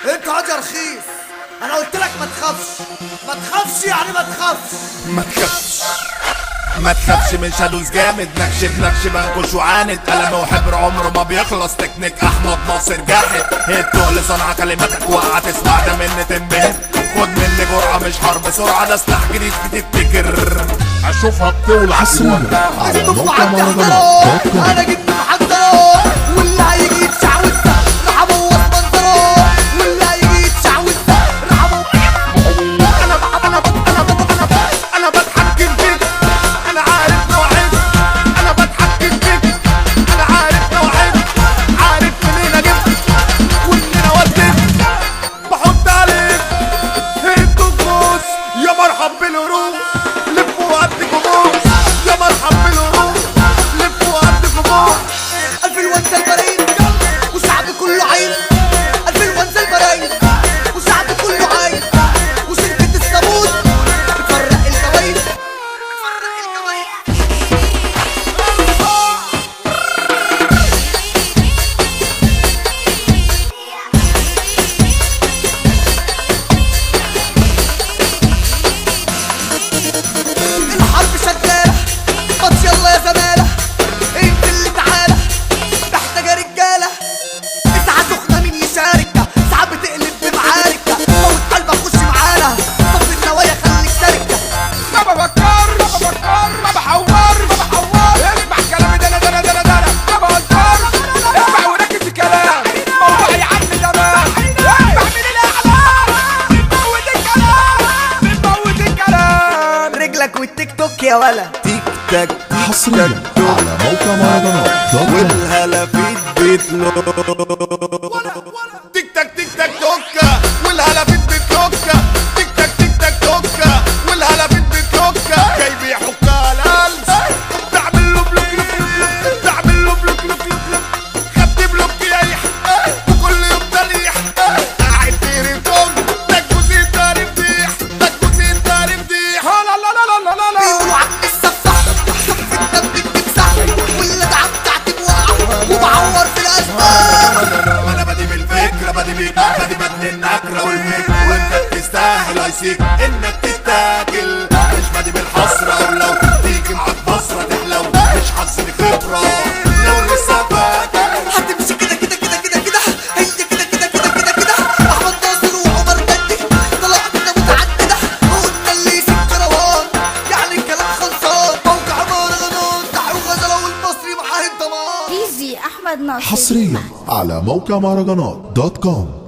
انت واد يا رخيص انا قلت لك ما تخافش ما تخافش يعني ما تخافش ما تخافش ما تخافش من شادوز جامد نكش بنكش بنكش وعاند قلم وحبر عمره ما بيخلص تكنيك احمد ناصر جاحد التقل صنع كلماتك وقع تسمع ده مني تنبهر خد مني جرعة مش حرب سرعة ده سلاح جديد بتفتكر اشوفها بتولع حصريا على انتوا موقع عندي مهرجانات دوت حضرات كوم انا جبت محضرات واللي هيجي يتشعوذ راح ابوظ منظرات واللي هيجي يتشعوذ راح ابوظ انا ب- انا ب- انا ب- انا ب- انا بتحكم فيك انا عارف نوعك انا بتحكم فيك انا عارف نوعك عارف منين اجيبك ومنين اوديك بحط عليك انتوا الجوز يا مرحب بالهروب لفوا قد جمهور يا مرحب بالهروب لفوا قد جمهور الف الونسه البرايز والشعب كله عايز الف الونسه البرايز والشعب كله عايز وشركه الصابون بتفرق الجوايز بتفرق الجوايز الحرب شغالة ماتش يلا يا زمالة انت اللي تعالى محتاجة رجالة ساعة سخنة مين يشارك ساعات بتقلب بمعارك موت قلبك خش معانا صف النوايا خليك سالك ما بفكر ما بفكر ما بحور ما بحور اسمع كلامي ده انا ده انا ده انا ده انا ما بهزر اسمع وركز في كلام موضوع يا عم زمان اسمع من الاعلام بنموت الكلام بنموت الكلام رجلك والتيك توك يا ولا تيك تاك حصريا على موقع مهرجانات دوت كوم والهلا في بيتلو تيك تاك تيك تاك توكا والهلا في بتلوكا تيك تاك تيك تاك توكا والهلا في بتلوكا جاي بيحك على القلب بعمل له بلوك لوك لوك لوك بعمل له بلوك لوك لوك لوك خدت بلوك يريح وكل يوم تريح قاعد في ريتون ده جوزي تاني مديح ده جوزي تاني مديح لا لا لا لا لا لا بيقولوا عني السفاح صف الدم بتمسح واللي دعم بتاعتي بوقع وبعور في الاسباب انا بدي بالفكرة بدي بيك بدي بدي النكرة والفكرة وانت تستاهل ايسيك انك تتاكل مش بدي بالحسرة ولو تيجي معاك بصرة تحلو مش حظي خبرة لو لسه فاكر هتمشي كده كده كده كده كده هي كده كده كده كده كده احمد ناصر وعمر جدي طلعت كده متعدده وقلنا اللي يسيب كروان يعني الكلام خلصان موقع مهرجانات دعوا غزله والمصري معاه الضمان ايزي احمد ناصر حصريا على موقع مهرجانات دوت كوم